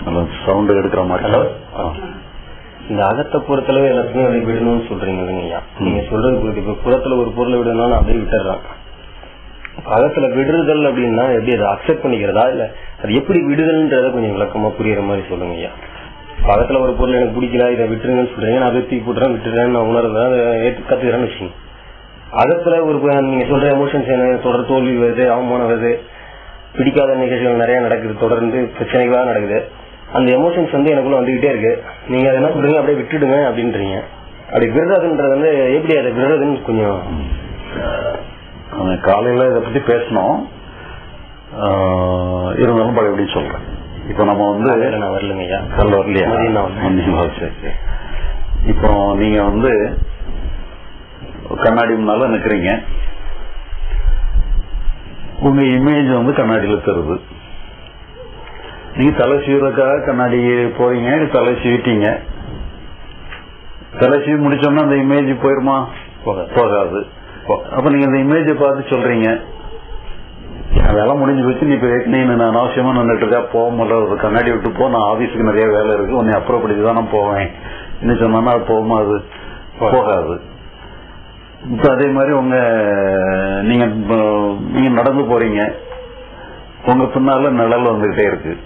Sound எடுக்கிற மாதிரி hello ஆ. இந்த அகத்தை பொறுத்தளவு எல்லாத்தையும் அப்படியே விடணும்னு சொல்றீங்க இல்லைங்க ஐயா நீங்க சொல்றது புரியுது இப்ப புறத்துல ஒரு பொருளை விடணும்னு அப்படியே விட்டுறான் அகத்துல விடுதல் அப்படின்னா எப்படி அதை அக்செப்ட் பண்ணிக்கிறதா இல்ல அது எப்படி விடுதல்ன்றத கொஞ்சம் விளக்கமா புரியுற மாதிரி சொல்லுங்க ஐயா பக்கத்துல ஒரு பொருள் எனக்கு பிடிக்கல இதை விட்டுருங்கன்னு சொல்றீங்க நான் அதை தூக்கி போட்டுறேன் விட்டுறேன்னு நான் உணர்றேன் அதை ஏத்து கத்துக்கிறேன்னு வச்சுக்கோங்க அகத்துல ஒரு ப- நீங்க சொல்ற எமோஷன்ஸ் என்ன சொல்ற தோல்வி வருது அவமானம் வருது பிடிக்காத நிகழ்ச்சிகள் நிறைய நடக்குது தொடர்ந்து பிரச்சனைகளா நடக்குது அந்த எமோஷன்ஸ் வந்து எனக்குள்ள வந்துகிட்டே இருக்கு நீங்க அதை என்ன சொல்றீங்க அப்படியே விட்டுடுங்க அப்படின்றீங்க அப்படி விடுறதுன்றது வந்து எப்படி அதை விடுறதுன்னு கொஞ்சம் அவன் காலையில இதை பத்தி பேசணும் ஆ, இருந்தாலும் பழையபடி சொல்றேன் இப்ப நம்ம வந்து காலையில நான் வரலங்க ஐயா கல்ல வரலையா மதியம் நான் வந்தேன். மதியம் வா, சரி சரி இப்போ நீங்க வந்து கண்ணாடி முன்னால நிக்கிறீங்க உங்க இமேஜ் வந்து கண்ணாடியில தருது நீங்க தலை சீவுறதுக்காக கண்ணாடி போறீங்க தலை சீவிட்டீங்க தலை சீவி முடிச்சோம்னா அந்த இமேஜ் போயிருமா போகாது. போகாது அப்ப நீங்க அந்த இமேஜை பார்த்து சொல்றீங்க என் வேலை முடிஞ்சு போச்சு நீ இப்ப நீ நான் அனாவசியமா நின்றுட்டு இருக்கா போக முடியல ஒரு கண்ணாடி விட்டு போ நான் ஆபீஸுக்கு நிறைய வேலை இருக்கு உன்னை அப்புறப்படுத்தி தான் நான் போவேன் என்ன சொன்னா அது போகுமா அது போகாது இப்ப அதே மாதிரி உங்க நீங்க இப்போ நீங்க நடந்து போறீங்க உங்க பின்னால நிழல் வந்துகிட்டே இருக்கு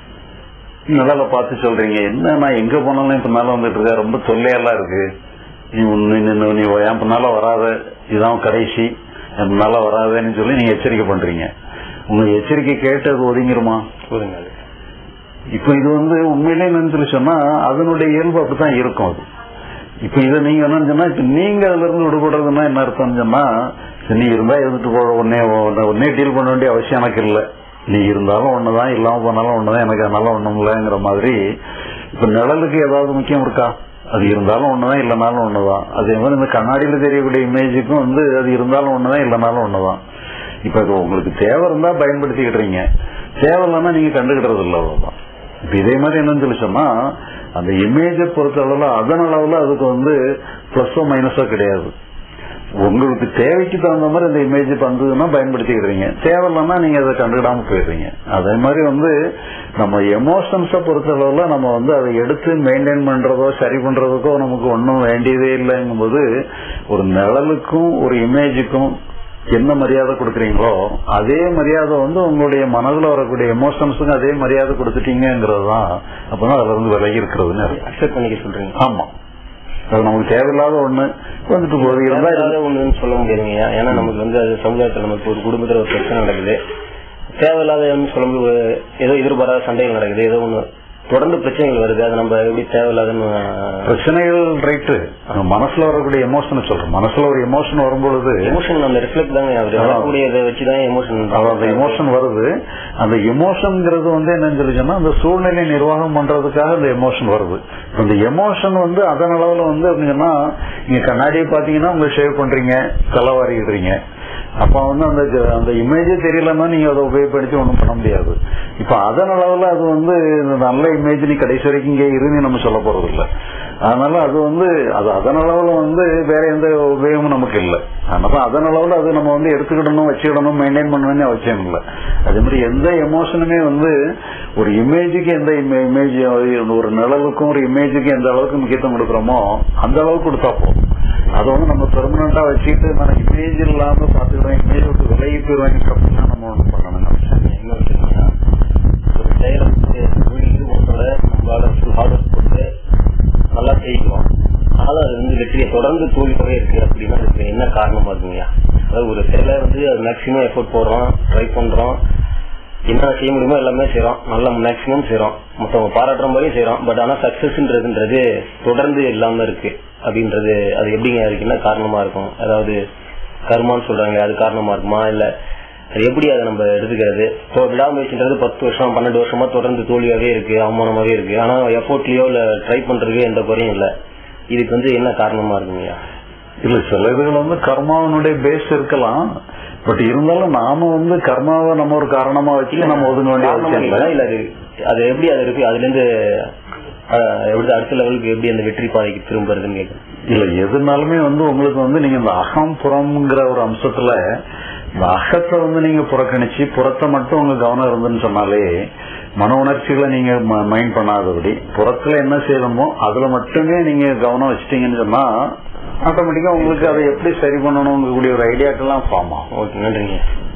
நிழலை பார்த்து சொல்றீங்க என்ன நான் எங்க போனாலும் என் பின்னால வந்துட்டு இருக்கா ரொம்ப தொல்லையெல்லாம் இருக்கு நீ உன்னை நின்னு நீ என் பின்னால வராத இதுதான் கடைசி என் பின்னால வராதேன்னு சொல்லி நீங்க எச்சரிக்கை பண்றீங்க உங்க எச்சரிக்கை கேட்டு அது ஒதுங்கிருமா போதுங்க அது இப்ப இது வந்து உண்மையிலே என்னன்னு சொல்லி சொன்னா அதனுடைய இயல்பு அப்படித்தான் இருக்கும் அது இப்ப இதை நீங்க என்னன்னு சொன்னா இப்ப நீங்க அதுல இருந்து விடுபடுறதுன்னா என்ன அர்த்தம்னு சொன்னா சரி, நீ இருந்தா இருந்துட்டு போற உடனே உடனே டீல் பண்ண வேண்டிய அவசியம் எனக்கு இல்ல நீ இருந்தாலும் ஒண்ணுதான் இல்லாம போனாலும் ஒண்ணுதான் எனக்கு அதனால ஒண்ணும் இல்லைங்கிற மாதிரி இப்ப நிழலுக்கு ஏதாவது முக்கியம் இருக்கா அது இருந்தாலும் ஒண்ணுதான் இல்லைனாலும் ஒண்ணுதான் அதே மாதிரி இந்த கண்ணாடியில தெரியக்கூடிய இமேஜுக்கும் வந்து அது இருந்தாலும் ஒண்ணுதான் இல்லைனாலும் ஒண்ணுதான் இப்ப இது உங்களுக்கு தேவை இருந்தா பயன்படுத்திக்கிட்டுறீங்க தேவை இல்லைன்னா நீங்க கண்டுகிட்டது இல்லை அவ்வளவுதான் இப்ப இதே மாதிரி என்னன்னு சொல்லி சொன்னா அந்த இமேஜை பொறுத்த அளவுல அதன் அளவுல அதுக்கு வந்து பிளஸோ மைனஸோ கிடையாது உங்களுக்கு தேவைக்கு தகுந்த மாதிரி அந்த இமேஜ் வந்ததுன்னா பயன்படுத்திக்கிறீங்க தேவையில்லைன்னா நீங்க அதை கண்டுக்கிடாம போயிடுறீங்க அதே மாதிரி வந்து நம்ம எமோஷன்ஸை பொறுத்த அளவுல நம்ம வந்து அதை எடுத்து மெயின்டைன் பண்றதோ சரி பண்றதுக்கோ நமக்கு ஒன்றும் வேண்டியதே இல்லைங்கும்போது ஒரு நிழலுக்கும் ஒரு இமேஜுக்கும் என்ன மரியாதை கொடுக்குறீங்களோ அதே மரியாதை வந்து உங்களுடைய மனதுல வரக்கூடிய எமோஷன்ஸுக்கும் அதே மரியாதை கொடுத்துட்டீங்கிறது தான் அப்பதான் அதுல இருந்து விலகி இருக்கிறதுன்னு அர்த்தம். அக்செப்ட் பண்ணிக்க சொல்றீங்க ஆமா அது நமக்கு தேவையில்லாத ஒண்ணு வந்துட்டு போகுது இருந்தா இது- தேவையில்லாத ஒண்ணுன்னு சொல்ல முடியாதுங்க ஏன்னா நமக்கு வந்து அது சமுதாயத்துல நமக்கு ஒரு குடும்பத்துல ஒரு பிரச்சனை நடக்குது தேவையில்லாத சொல்லும்போது ஒரு- ஏதோ எதிர்பாராத சண்டைகள் நடக்குது ஏதோ ஒண்ணு தொடர்ந்து பிரச்சனைகள் வருது அது நம்ம எப்படி தேவையில்லாதன்னு பிரச்சனைகள் ரைட்டு மனசுல வரக்கூடிய எமோஷன் சொல்றேன் மனசுல ஒரு எமோஷன் வரும்பொழுது எமோஷன் அந்த ரிஃப்ளெக்ட் தாங்க அவர் வரக்கூடிய இதை வச்சுதான் எமோஷன் அது அந்த எமோஷன் வருது அந்த எமோஷன்ங்கிறது வந்து என்னன்னு சொல்லி சொன்னா அந்த சூழ்நிலை நிர்வாகம் பண்றதுக்காக அந்த எமோஷன் வருது அந்த எமோஷன் வந்து அதன் அளவுல வந்து அப்படின்னா நீங்க கண்ணாடியை பாத்தீங்கன்னா உங்க ஷேவ் பண்றீங்க தலைவாரிடுறீங்க அப்ப வந்து அந்த அந்த இமேஜே தெரியலன்னா நீங்க அதை உபயோகப்படுத்தி ஒண்ணும் பண்ண முடியாது இப்ப அதன் அளவுல அது வந்து இந்த நல்ல இமேஜ் நீ கடைசி வரைக்கும் இங்கே இருன்னு நம்ம சொல்ல போறது இல்ல அதனால அது வந்து அது அதன் அளவுல வந்து வேற எந்த உபயோகமும் நமக்கு இல்லை அதனால அதன் அளவுல அது நம்ம வந்து எடுத்துக்கிடணும் வச்சுக்கிடணும் மெயின்டைன் பண்ணணும்னு அவசியம் இல்லை அதே மாதிரி எந்த எமோஷனுமே வந்து ஒரு இமேஜுக்கு எந்த இமேஜ் ஒரு நிழலுக்கும் ஒரு இமேஜுக்கு எந்த அளவுக்கு முக்கியத்துவம் கொடுக்குறோமோ அந்த அளவுக்கு கொடுத்தா போதும் அதை வந்து நம்ம பெர்மனண்டா வச்சுக்கிட்டு நான் இமேஜ் இல்லாம பாத்துக்கிறேன் இமேஜ் விட்டு விலகி போயிருவாங்க அப்படின்னா நம்ம ஒண்ணு பண்ணணும் அவசியம் இல்லை. என்ன விஷயம்னா ஒரு செயலை வந்து வீடு ஒன்றோட நம்மளால ஃபுல் ஹார்ட் ஒர்க் போட்டு நல்லா செய்கிறோம் ஆனாலும் அது வந்து வெற்றியை தொடர்ந்து தோல்வியாகவே இருக்கு அப்படின்னா அதுக்கு என்ன காரணமா இருக்குங்கய்யா அதாவது ஒரு செயலை வந்து அது மேக்சிமம் எஃபோர்ட் போடுறோம் ட்ரை பண்றோம் என்ன செய்ய முடியுமோ எல்லாமே செய்றோம் நல்ல மேக்சிமம் செய்றோம் மத்தவங்க பாராட்டுற மாதிரியும் செய்றோம் பட் ஆனா சக்சஸ்ன்றதுன்றது தொடர்ந்து இல்லாம இருக்கு அப்படின்றது அது எப்படிங்க அதுக்கு என்ன காரணமா இருக்கும் அதாவது கர்மான்னு சொல்றாங்க அது காரணமா இருக்குமா இல்ல அது எப்படி அதை நம்ம எடுத்துக்கிறது இப்போ விடாமுயற்சின்றது பத்து வருஷம் பன்னெண்டு வருஷமா தொடர்ந்து தோல்வியாவே இருக்கு அவமானமாவே இருக்கு ஆனா எஃபோர்ட்லயோ இல்ல ட்ரை பண்றதுக்கு எந்த குறையும் இல்ல இதுக்கு வந்து என்ன காரணமா இருக்குங்கய்யா இல்ல சில இதுகள் வந்து கர்மாவனுடைய பேஸ் இருக்கலாம் பட் இருந்தாலும் நாம வந்து கர்மாவை நம்ம ஒரு காரணமா வச்சு நம்ம ஒதுங்க வேண்டிய காரணமா அவசியம் இல்ல இல்லை இல்ல அது அது எப்படி அது இருக்கு அதுல இருந்து அஹ், எப்படி அடுத்த லெவலுக்கு எப்படி அந்த வெற்றி பாதைக்கு திரும்புறதுன்னு கேக்குறேன் இல்ல எதுனாலுமே வந்து உங்களுக்கு வந்து நீங்க இந்த அகம் புறம்ங்கிற ஒரு அம்சத்துல இந்த அகத்தை வந்து நீங்க புறக்கணிச்சு புறத்தை மட்டும் உங்க கவனம் இருந்துன்னு சொன்னாலே மன உணர்ச்சிகளை நீங்க மைண்ட் பண்ணாதபடி புறத்துல என்ன செய்யணுமோ அதுல மட்டுமே நீங்க கவனம் வச்சிட்டீங்கன்னு சொன்னா ஆட்டோமேட்டிக்கா உங்களுக்கு அதை எப்படி சரி பண்ணணும்னு கூடிய ஒரு ஐடியாக்கெல்லாம் ஃபார்ம் ஆகும் ஓகே நன்றிங்க